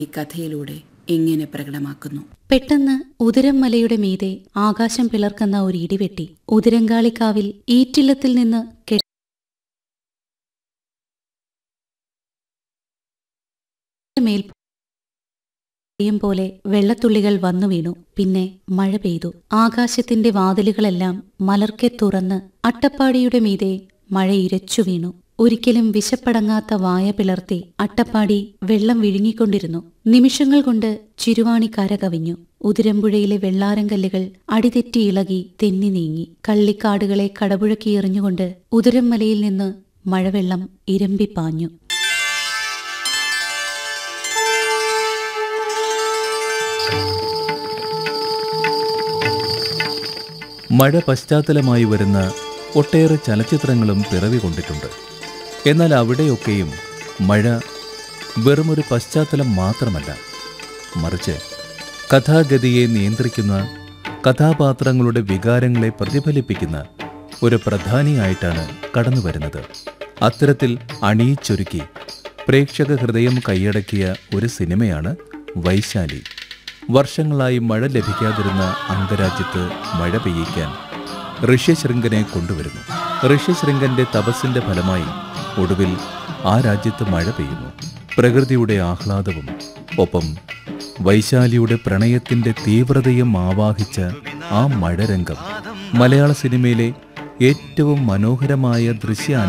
ഈ കഥയിലൂടെ എങ്ങനെ പ്രകടമാക്കുന്നു പെട്ടെന്ന് ഉതിരം മലയുടെ മീതെ ആകാശം പിളർക്കുന്ന ഒരു ഇടിവെട്ടി ഉതിരങ്കാളിക്കാവിൽ ഈറ്റില്ലത്തിൽ നിന്ന് കെ മേൽ യും പോലെ വെള്ളത്തുള്ളികൾ വന്നു വീണു പിന്നെ മഴ പെയ്തു ആകാശത്തിന്റെ വാതിലുകളെല്ലാം മലർക്കെ തുറന്ന് അട്ടപ്പാടിയുടെ മീതെ മഴ ഇരച്ചു വീണു ഒരിക്കലും വിശപ്പടങ്ങാത്ത വായ പിളർത്തി അട്ടപ്പാടി വെള്ളം വിഴുങ്ങിക്കൊണ്ടിരുന്നു നിമിഷങ്ങൾ കൊണ്ട് ചിരുവാണി കര കവിഞ്ഞു ഉതിരമ്പുഴയിലെ വെള്ളാരങ്കല്ലുകൾ അടിതെറ്റി ഇളകി തെന്നി നീങ്ങി കള്ളിക്കാടുകളെ കടപുഴക്കി എറിഞ്ഞുകൊണ്ട് ഉതിരം മലയിൽ നിന്ന് മഴവെള്ളം ഇരമ്പിപ്പാഞ്ഞു മഴ പശ്ചാത്തലമായി വരുന്ന ഒട്ടേറെ ചലച്ചിത്രങ്ങളും പിറവി കൊണ്ടിട്ടുണ്ട് എന്നാൽ അവിടെയൊക്കെയും മഴ വെറുമൊരു പശ്ചാത്തലം മാത്രമല്ല മറിച്ച് കഥാഗതിയെ നിയന്ത്രിക്കുന്ന കഥാപാത്രങ്ങളുടെ വികാരങ്ങളെ പ്രതിഫലിപ്പിക്കുന്ന ഒരു പ്രധാനിയായിട്ടാണ് കടന്നുവരുന്നത് അത്തരത്തിൽ അണിയിച്ചൊരുക്കി പ്രേക്ഷക ഹൃദയം കൈയടക്കിയ ഒരു സിനിമയാണ് വൈശാലി വർഷങ്ങളായി മഴ ലഭിക്കാതിരുന്ന അംഗരാജ്യത്ത് മഴ പെയ്യിക്കാൻ ഋഷ്യശൃംഗനെ കൊണ്ടുവരുന്നു ഋഷ്യശൃംഗന്റെ തപസ്സിന്റെ ഫലമായി ഒടുവിൽ ആ രാജ്യത്ത് മഴ പെയ്യുന്നു പ്രകൃതിയുടെ ആഹ്ലാദവും ഒപ്പം വൈശാലിയുടെ പ്രണയത്തിന്റെ തീവ്രതയും ആവാഹിച്ച ആ മഴരംഗം മലയാള സിനിമയിലെ ഏറ്റവും മനോഹരമായ ദൃശ്യ